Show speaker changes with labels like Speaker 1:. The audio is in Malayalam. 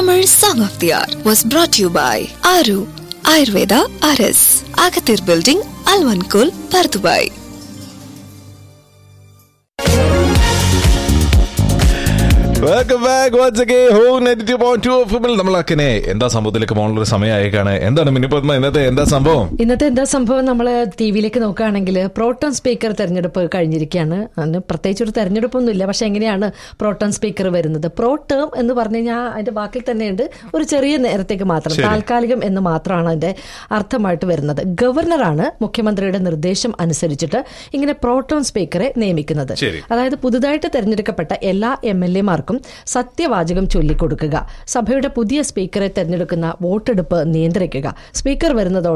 Speaker 1: Tamil Song of the Hour was brought to you by Aru Ayurveda RS, Agathir Building, Alvankul, Pardubai.
Speaker 2: Welcome back once again home net point two എഫിൽ നമ്മളാക്കിനെ എന്താ സംഭവത്തിലേക്ക് പോകാനുള്ള ഒരു സമയമായേക്കാണ് എന്താണ് മിനിപ്പത്മ ഇന്നത്തെ എന്താ സംഭവം
Speaker 3: ഇന്നത്തെ എന്താ സംഭവം നമ്മൾ ടി വിയിലേക്ക് നോക്കുകയാണെങ്കിൽ പ്രോട്ടോൺ സ്പീക്കർ തെരഞ്ഞെടുപ്പ് കഴിഞ്ഞിരിക്കുകയാണ് അതിന് പ്രത്യേകിച്ച് ഒരു തെരഞ്ഞെടുപ്പൊന്നുമില്ല പക്ഷെ എങ്ങനെയാണ് പ്രോട്ടോൺ സ്പീക്കർ വരുന്നത് പ്രോ ടേം എന്ന് പറഞ്ഞു കഴിഞ്ഞാൽ അതിന്റെ വാക്കിൽ തന്നെയുണ്ട് ഒരു ചെറിയ നേരത്തേക്ക് മാത്രം
Speaker 2: ശരി.
Speaker 3: താൽക്കാലികം എന്ന് മാത്രമാണ് അതിന്റെ അർത്ഥമായിട്ട് വരുന്നത് ഗവർണറാണ് മുഖ്യമന്ത്രിയുടെ നിർദ്ദേശം അനുസരിച്ചിട്ട് ഇങ്ങനെ പ്രോട്ടോൺ സ്പീക്കറെ നിയമിക്കുന്നത്
Speaker 2: ശരി.
Speaker 3: അതായത് പുതുതായിട്ട് തെരഞ്ഞെടുക്കപ്പെട്ട എല്ലാ എം എൽ എമാർക്കും സത്യവാചകം ചൊല്ലിക്കൊടുക്കുക സഭയുടെ പുതിയ സ്പീക്കറെ തെരഞ്ഞെടുക്കുന്ന വോട്ടെടുപ്പ് നിയന്ത്രിക്കുക സ്പീക്കർ വരുന്നതോടെ